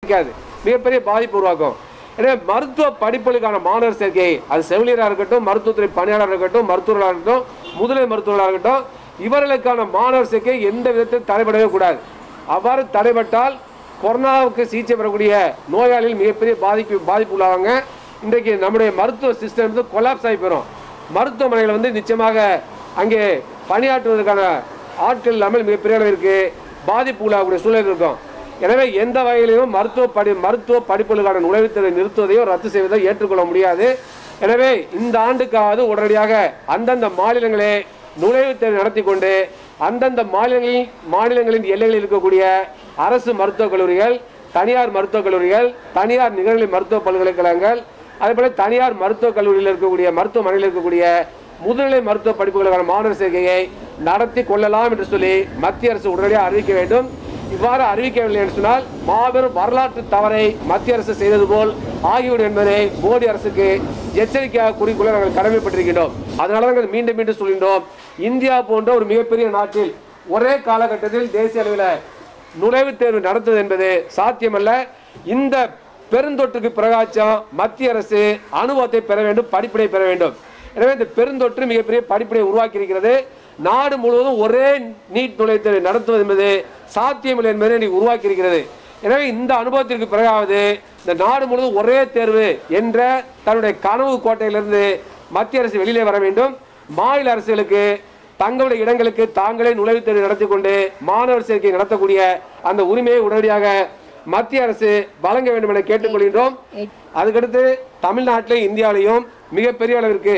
கிடைக்காது மிகப்பெரிய பாதிப்பு உருவாக்கும் எனவே மருத்துவ படிப்புகளுக்கான மாணவர் சேர்க்கை அது செவிலியராக இருக்கட்டும் மருத்துவத்துறை பணியாளராக இருக்கட்டும் மருத்துவர்களாக இருக்கட்டும் முதுநிலை மருத்துவர்களாக இருக்கட்டும் இவர்களுக்கான மாணவர் சேர்க்கை எந்த விதத்தில் தடைபடவே கூடாது அவ்வாறு தடைபட்டால் கொரோனாவுக்கு சிகிச்சை பெறக்கூடிய நோயாளிகள் மிகப்பெரிய பாதிப்பு பாதிப்பு உள்ளாங்க இன்றைக்கு நம்முடைய மருத்துவ சிஸ்டம் வந்து கொலாப்ஸ் ஆகி போயிடும் மருத்துவமனைகள் வந்து நிச்சயமாக அங்கே பணியாற்றுவதற்கான ஆட்கள் இல்லாமல் மிகப்பெரிய அளவிற்கு பாதிப்பு உள்ளாகக்கூடிய சூழல் இருக்கும் எனவே எந்த வகையிலும் மருத்துவ படி மருத்துவ படிப்புகளுக்கான நுழைவுத்தேர்வை நிறுத்துவதையோ ரத்து செய்வதை ஏற்றுக்கொள்ள முடியாது எனவே இந்த ஆண்டுக்காவது உடனடியாக அந்தந்த மாநிலங்களே நுழைவுத் தேர்வு நடத்தி கொண்டு அந்தந்த மாநிலங்களில் மாநிலங்களின் எல்லைகளில் இருக்கக்கூடிய அரசு மருத்துவக் கல்லூரிகள் தனியார் மருத்துவக் கல்லூரிகள் தனியார் நிகழ்நிலை மருத்துவ பல்கலைக்கழகங்கள் அதேபோல தனியார் மருத்துவக் கல்லூரியில் இருக்கக்கூடிய மருத்துவமனையில் இருக்கக்கூடிய முதுநிலை மருத்துவ படிப்புகளுக்கான மாணவர் சேர்க்கையை நடத்தி கொள்ளலாம் என்று சொல்லி மத்திய அரசு உடனடியாக அறிவிக்க வேண்டும் இவ்வாறு அறிவிக்கவில்லை என்று சொன்னால் மாபெரும் வரலாற்று தவறை மத்திய அரசு செய்தது போல் ஆகிவிடும் என்பதை மோடி அரசுக்கு எச்சரிக்கையாக குறிக்கொள்ள நாங்கள் கடமைப்பட்டிருக்கின்றோம் அதனால தான் நாங்கள் மீண்டும் மீண்டும் சொல்கின்றோம் இந்தியா போன்ற ஒரு மிகப்பெரிய நாட்டில் ஒரே காலகட்டத்தில் தேசிய அளவில் நுழைவுத் தேர்வு நடத்துவது என்பது சாத்தியமல்ல இந்த பெருந்தொற்றுக்கு பிரகாச்சம் மத்திய அரசு அனுபவத்தை பெற வேண்டும் படிப்பினை பெற வேண்டும் எனவே இந்த பெருந்தொற்று மிகப்பெரிய படிப்பினை உருவாக்கி இருக்கிறது நாடு முழுவதும் ஒரே நீட் நுழைவுத் தேர்வை நடத்துவது என்பது சாத்தியமில்லை என்பதை இன்னைக்கு உருவாக்கி இருக்கிறது எனவே இந்த அனுபவத்திற்கு பிறகாவது இந்த நாடு முழுவதும் ஒரே தேர்வு என்ற தன்னுடைய கனவு கோட்டையிலிருந்து மத்திய அரசு வெளியிலே வர வேண்டும் மாநில அரசுகளுக்கு தங்களுடைய இடங்களுக்கு தாங்களே நுழைவுத் தேர்வு நடத்தி கொண்டு மாணவர் சேர்க்கை நடத்தக்கூடிய அந்த உரிமையை உடனடியாக மத்திய அரசு வழங்க வேண்டும் என கேட்டுக்கொள்கின்றோம் அதுக்கடுத்து தமிழ்நாட்டிலையும் இந்தியாவிலையும் மிகப்பெரிய அளவிற்கு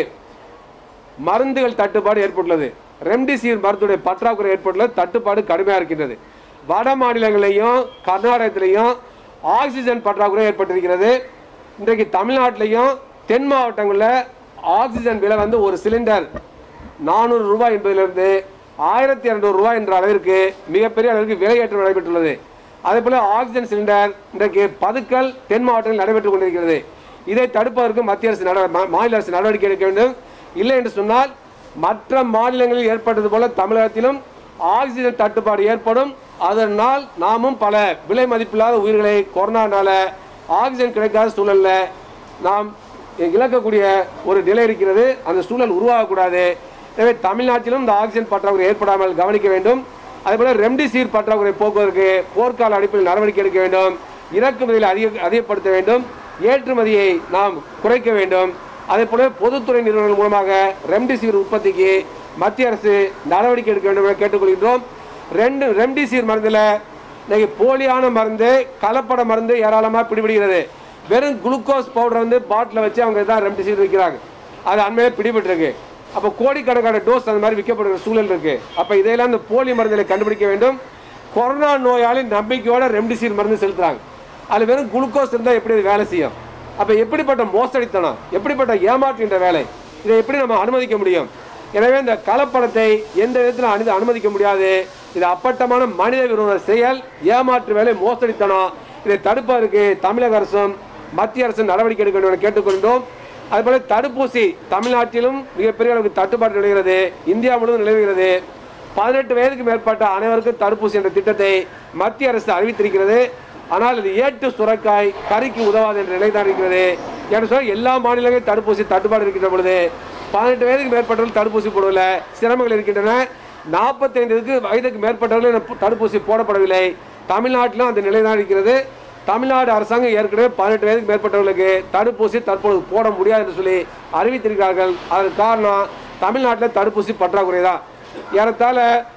மருந்துகள் தட்டுப்பாடு ஏற்பட்டுள்ளது ரெம்டிசிவிர் மருந்துடைய பற்றாக்குறை ஏற்பட்டுள்ளது தட்டுப்பாடு கடுமையாக இருக்கின்றது வட மாநிலங்களிலையும் கர்நாடகத்திலையும் ஆக்சிஜன் பற்றாக்குறை ஏற்பட்டிருக்கிறது இன்றைக்கு தமிழ்நாட்டிலையும் தென் மாவட்டங்களில் ஆக்சிஜன் விலை வந்து ஒரு சிலிண்டர் நானூறு ரூபாய் என்பதிலிருந்து ஆயிரத்தி இரநூறு ரூபாய் என்ற அளவிற்கு மிகப்பெரிய அளவிற்கு விலையேற்றம் நடைபெற்றுள்ளது அதே போல ஆக்சிஜன் சிலிண்டர் இன்றைக்கு பதுக்கல் தென் மாவட்டங்களில் நடைபெற்றுக் கொண்டிருக்கிறது இதை தடுப்பதற்கு மத்திய அரசு நட- மா- மாநில அரசு நடவடிக்கை எடுக்க வேண்டும் இல்லை என்று சொன்னால் மற்ற மாநிலங்களில் ஏற்பட்டது போல தமிழகத்திலும் ஆக்சிஜன் தட்டுப்பாடு ஏற்படும் அதனால் நாமும் பல விலை மதிப்பில்லாத உயிர்களை கொரோனானால ஆக்சிஜன் கிடைக்காத சூழல்ல நாம் இழக்கக்கூடிய ஒரு நிலை இருக்கிறது அந்த சூழல் உருவாகக்கூடாது எனவே தமிழ்நாட்டிலும் இந்த ஆக்சிஜன் பற்றாக்குறை ஏற்படாமல் கவனிக்க வேண்டும் அதேபோல ரெம்டிசிவிர் பற்றாக்குறை போக்குவதற்கு போர்க்கால அடிப்படையில் நடவடிக்கை எடுக்க வேண்டும் இறக்குமதியில் அதிக அதிகப்படுத்த வேண்டும் ஏற்றுமதியை நாம் குறைக்க வேண்டும் அதே போல பொதுத்துறை நிறுவனங்கள் மூலமாக ரெம்டிசிவிர் உற்பத்திக்கு மத்திய அரசு நடவடிக்கை எடுக்க வேண்டும் என கேட்டுக்கொள்கின்றோம் ரெண்டு ரெம்டிசிவிர் மருந்தில் இன்னைக்கு போலியான மருந்து கலப்பட மருந்து ஏராளமாக பிடிபடுகிறது வெறும் குளுக்கோஸ் பவுடர் வந்து பாட்டில் வச்சு அவங்க தான் ரெம்டிசிவிர் விற்கிறாங்க அது அண்மையிலே பிடிபட்டிருக்கு அப்போ கோடிக்கணக்கான டோஸ் அந்த மாதிரி விற்கப்படுகிற சூழல் இருக்கு அப்போ இதையெல்லாம் இந்த போலி மருந்துகளை கண்டுபிடிக்க வேண்டும் கொரோனா நோயாளி நம்பிக்கையோட ரெம்டிசிவிர் மருந்து செலுத்துறாங்க அதில் வெறும் குளுக்கோஸ் இருந்தால் எப்படி அது வேலை செய்யும் அப்போ எப்படிப்பட்ட மோசடித்தனம் எப்படிப்பட்ட ஏமாற்றுகின்ற வேலை இதை எப்படி நம்ம அனுமதிக்க முடியும் எனவே இந்த கலப்படத்தை எந்த விதத்தில் அனுமதி அனுமதிக்க முடியாது இது அப்பட்டமான மனித விரோத செயல் ஏமாற்று வேலை மோசடித்தனம் இதை தடுப்பதற்கு தமிழக அரசும் மத்திய அரசும் நடவடிக்கை எடுக்க வேண்டும் என கேட்டுக்கொண்டோம் அதுபோல தடுப்பூசி தமிழ்நாட்டிலும் மிகப்பெரிய அளவுக்கு தட்டுப்பாடு நிலவுகிறது இந்தியா முழுவதும் நிலவுகிறது பதினெட்டு வயதுக்கு மேற்பட்ட அனைவருக்கும் தடுப்பூசி என்ற திட்டத்தை மத்திய அரசு அறிவித்திருக்கிறது ஆனால் இது ஏட்டு சுரக்காய் கறிக்கு உதவாது என்ற நிலை தான் இருக்கிறது என்று சொன்னால் எல்லா மாநிலங்களிலும் தடுப்பூசி தட்டுப்பாடு இருக்கின்ற பொழுது பதினெட்டு வயதுக்கு மேற்பட்டவர்கள் தடுப்பூசி போடுவதில் சிரமங்கள் இருக்கின்றன நாற்பத்தைந்துக்கு வயதுக்கு மேற்பட்டவர்கள் இன்னும் தடுப்பூசி போடப்படவில்லை தமிழ்நாட்டிலும் அந்த நிலை தான் இருக்கிறது தமிழ்நாடு அரசாங்கம் ஏற்கனவே பதினெட்டு வயதுக்கு மேற்பட்டவர்களுக்கு தடுப்பூசி தற்பொழுது போட முடியாது என்று சொல்லி அறிவித்திருக்கிறார்கள் அதற்கு காரணம் தமிழ்நாட்டில் தடுப்பூசி பற்றாக்குறை தான் ஏறத்தாழ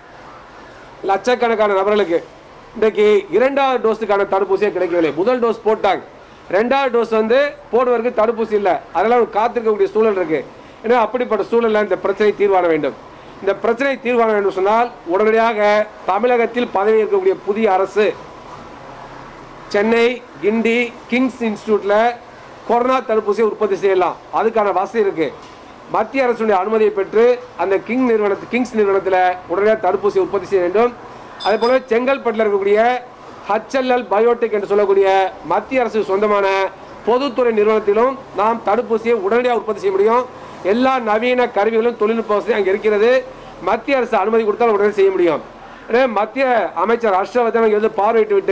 லட்சக்கணக்கான நபர்களுக்கு இன்றைக்கு இரண்டாவது டோஸுக்கான தடுப்பூசியே கிடைக்கவில்லை முதல் டோஸ் போட்டாங்க ரெண்டாவது டோஸ் வந்து போடுவதற்கு தடுப்பூசி இல்லை அதெல்லாம் அவங்க காத்திருக்கக்கூடிய சூழல் இருக்கு எனவே அப்படிப்பட்ட சூழலில் இந்த பிரச்சனை தீர்வான வேண்டும் இந்த பிரச்சனை தீர்வான வேண்டும் சொன்னால் உடனடியாக தமிழகத்தில் பதவி இருக்கக்கூடிய புதிய அரசு சென்னை கிண்டி கிங்ஸ் இன்ஸ்டியூட்ல கொரோனா தடுப்பூசியை உற்பத்தி செய்யலாம் அதுக்கான வசதி இருக்கு மத்திய அரசுடைய அனுமதியை பெற்று அந்த கிங் நிறுவனத்து கிங்ஸ் நிறுவனத்தில் உடனடியாக தடுப்பூசி உற்பத்தி செய்ய வேண்டும் அதே போல செங்கல்பட்டில் இருக்கக்கூடிய ஹச்எல்எல் பயோடெக் என்று சொல்லக்கூடிய மத்திய அரசு சொந்தமான பொதுத்துறை நிறுவனத்திலும் நாம் தடுப்பூசியை உடனடியாக உற்பத்தி செய்ய முடியும் எல்லா நவீன கருவிகளும் தொழில்நுட்ப வசதி அங்கே இருக்கிறது மத்திய அரசு அனுமதி கொடுத்தால் உடனே செய்ய முடியும் எனவே மத்திய அமைச்சர் ஹர்ஷவர்தன் இங்கே வந்து பார்வையிட்டு விட்டு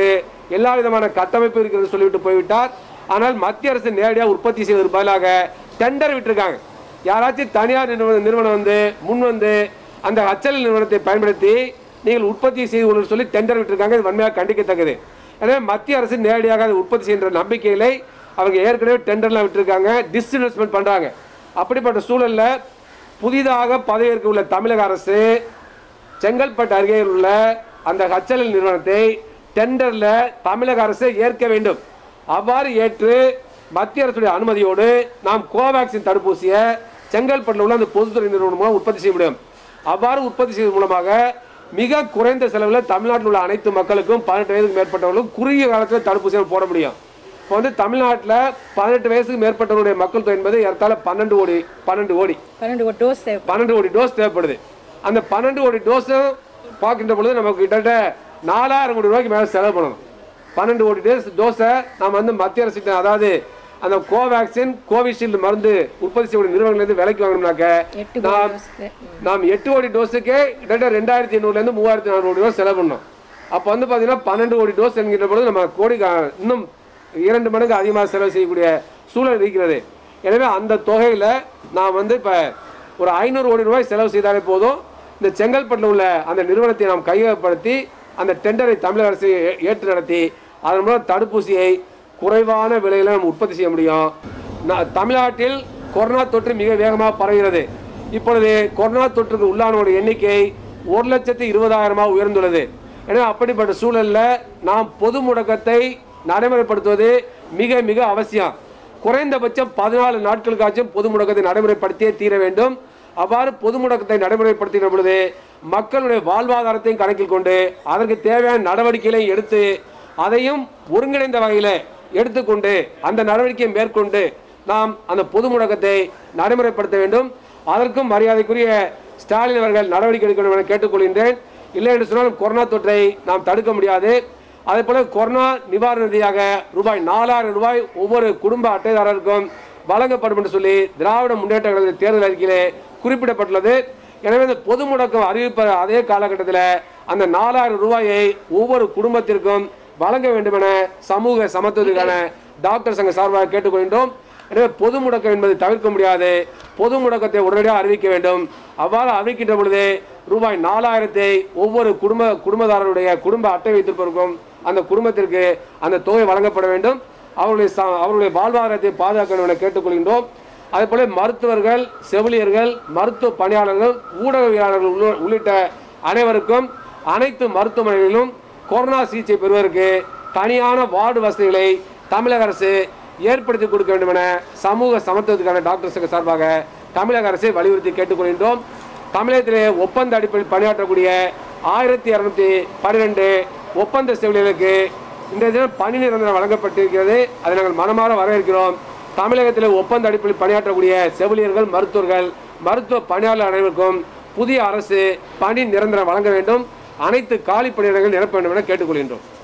எல்லா விதமான கட்டமைப்பு இருக்கிறது சொல்லிவிட்டு போய்விட்டார் ஆனால் மத்திய அரசு நேரடியாக உற்பத்தி செய்வதற்கு பதிலாக டெண்டர் விட்டிருக்காங்க யாராச்சும் தனியார் நிறுவனம் நிறுவனம் வந்து முன் வந்து அந்த ஹச்எல் நிறுவனத்தை பயன்படுத்தி நீங்கள் உற்பத்தி செய்து கொள்ளுன்னு சொல்லி டெண்டர் விட்டிருக்காங்க இது வன்மையாக கண்டிக்கத்தக்கது எனவே மத்திய அரசு நேரடியாக அதை உற்பத்தி செய்கின்ற நம்பிக்கையிலே அவங்க ஏற்கனவே டெண்டர்லாம் விட்டிருக்காங்க டிஸ்இன்வெஸ்ட்மெண்ட் பண்ணுறாங்க அப்படிப்பட்ட சூழல்ல புதிதாக பதவியேற்க உள்ள தமிழக அரசு செங்கல்பட்டு அருகே உள்ள அந்த ஹச்எல் நிறுவனத்தை டெண்டர்ல தமிழக அரசு ஏற்க வேண்டும் அவ்வாறு ஏற்று மத்திய அரசுடைய அனுமதியோடு நாம் கோவேக்சின் தடுப்பூசியை செங்கல்பட்டில் உள்ள அந்த பொதுத்துறை நிறுவனம் மூலம் உற்பத்தி செய்ய முடியும் அவ்வாறு உற்பத்தி செய்வதன் மூலமாக மிக குறைந்த செலவில் தமிழ்நாட்டில் உள்ள அனைத்து மக்களுக்கும் பதினெட்டு வயதுக்கு மேற்பட்டவர்களுக்கும் குறுகிய காலத்தில் தடுப்பூசியை போட முடியும் இப்போ வந்து தமிழ்நாட்டில் பதினெட்டு வயசுக்கு மேற்பட்டவருடைய மக்கள் தொகை என்பது ஏறத்தாழ பன்னெண்டு கோடி பன்னெண்டு கோடி பன்னெண்டு ஒரு டோஸ் தேவை பன்னெண்டு கோடி டோஸ் தேவைப்படுது அந்த பன்னெண்டு கோடி டோஸும் பார்க்கின்ற பொழுது நமக்கு கிட்டத்தட்ட நாலாயிரம் கோடி ரூபாய்க்கு மேலே செலவு பண்ணணும் பன்னெண்டு கோடி டோஸ் டோஸை நம்ம வந்து மத்திய அரசு அதாவது அந்த கோவேக்சின் கோவிஷீல்டு மருந்து உற்பத்தி செய்யக்கூடிய நிறுவனங்கள்லேருந்து விலைக்கு வாங்கணும்னாக்க எட்டு நாம் டோஸ்க்கு நாம் எட்டு கோடி டோஸுக்கே கிட்டத்தட்ட ரெண்டாயிரத்தி எண்ணூறுலேருந்து மூவாயிரத்தி நானூறு கோடி ரூபா செலவு பண்ணோம் அப்போ வந்து பார்த்தீங்கன்னா பன்னெண்டு கோடி டோஸ் என்கின்ற பொழுது நம்ம கோடி கா- இன்னும் இரண்டு மடங்கு அதிகமாக செலவு செய்யக்கூடிய சூழல் இருக்கிறது எனவே அந்த தொகையில் நான் வந்து இப்போ ஒரு ஐநூறு கோடி ரூபாய் செலவு செய்தாலே போதும் இந்த செங்கல்பட்டில் உள்ள அந்த நிறுவனத்தை நாம் கையகப்படுத்தி அந்த டெண்டரை தமிழக அரசு ஏ- ஏற்று நடத்தி அதன் மூலம் தடுப்பூசியை குறைவான விலையில் நம்ம உற்பத்தி செய்ய முடியும் நா- தமிழ்நாட்டில் கொரோனா தொற்று மிக வேகமாக பரவுகிறது இப்பொழுது கொரோனா தொற்றுக்கு உள்ளானவருடைய எண்ணிக்கை ஒரு லட்சத்து இருபதாயிரமாக உயர்ந்துள்ளது எனவே அப்படிப்பட்ட சூழலில் நாம் பொது முடக்கத்தை நடைமுறைப்படுத்துவது மிக மிக அவசியம் குறைந்தபட்சம் பதினாலு நாட்களுக்காச்சும் பொது முடக்கத்தை நடைமுறைப்படுத்தியே தீர வேண்டும் அவ்வாறு பொது முடக்கத்தை நடைமுறைப்படுத்துகிற பொழுது மக்களுடைய வாழ்வாதாரத்தையும் கணக்கில் கொண்டு அதற்கு தேவையான நடவடிக்கைகளை எடுத்து அதையும் ஒருங்கிணைந்த வகையில் எடுத்துக்கொண்டு அந்த நடவடிக்கையை மேற்கொண்டு நாம் அந்த பொது முடக்கத்தை நடைமுறைப்படுத்த வேண்டும் அதற்கும் மரியாதைக்குரிய ஸ்டாலின் அவர்கள் நடவடிக்கை எடுக்க வேண்டும் என கேட்டுக்கொள்கின்றேன் இல்லை என்று சொன்னால் கொரோனா தொற்றை நாம் தடுக்க முடியாது அதே போல கொரோனா நிவாரண நிதியாக ரூபாய் நாலாயிரம் ரூபாய் ஒவ்வொரு குடும்ப அட்டைதாரருக்கும் வழங்கப்படும் என்று சொல்லி திராவிட முன்னேற்ற கழக தேர்தல் அறிக்கையிலே குறிப்பிடப்பட்டுள்ளது எனவே இந்த பொது முடக்கம் அறிவிப்ப அதே காலகட்டத்தில் அந்த நாலாயிரம் ரூபாயை ஒவ்வொரு குடும்பத்திற்கும் வழங்க வேண்டும் என சமூக சமத்துவத்துக்கான டாக்டர் சங்க சார்பாக கேட்டுக்கொள்கின்றோம் எனவே பொது முடக்கம் என்பது தவிர்க்க முடியாது பொது முடக்கத்தை உடனடியாக அறிவிக்க வேண்டும் அவ்வாறு அறிவிக்கின்ற பொழுது ரூபாய் நாலாயிரத்தை ஒவ்வொரு குடும்ப குடும்பதாரருடைய குடும்ப அட்டை வைத்திருப்பவருக்கும் அந்த குடும்பத்திற்கு அந்த தொகை வழங்கப்பட வேண்டும் அவருடைய ச- அவருடைய வாழ்வாதாரத்தை பாதுகாக்க வேண்டும் என கேட்டுக்கொள்கின்றோம் அதே போல மருத்துவர்கள் செவிலியர்கள் மருத்துவ பணியாளர்கள் ஊடகவியலாளர்கள் உள்ள- உள்ளிட்ட அனைவருக்கும் அனைத்து மருத்துவமனைகளிலும் கொரோனா சிகிச்சை பெறுவதற்கு தனியான வார்டு வசதிகளை தமிழக அரசு ஏற்படுத்தி கொடுக்க வேண்டும் என சமூக சமத்துவத்துக்கான டாக்டர் சங்க சார்பாக தமிழக அரசை வலியுறுத்தி கேட்டுக்கொள்கின்றோம் தமிழகத்திலே ஒப்பந்த அடிப்படையில் பணியாற்றக்கூடிய ஆயிரத்தி இரநூத்தி பன்னிரெண்டு ஒப்பந்த செவிலியர்களுக்கு இன்றைய தினம் பணி நிரந்தரம் வழங்கப்பட்டிருக்கிறது அதை நாங்கள் மனமாற வரவேற்கிறோம் தமிழகத்தில் ஒப்பந்த அடிப்படையில் பணியாற்றக்கூடிய செவிலியர்கள் மருத்துவர்கள் மருத்துவ பணியாளர் அனைவருக்கும் புதிய அரசு பணி நிரந்தரம் வழங்க வேண்டும் அனைத்து காலி பணியிடங்கள் நிரப்ப வேண்டும் என கேட்டுக்கொள்கின்றோம்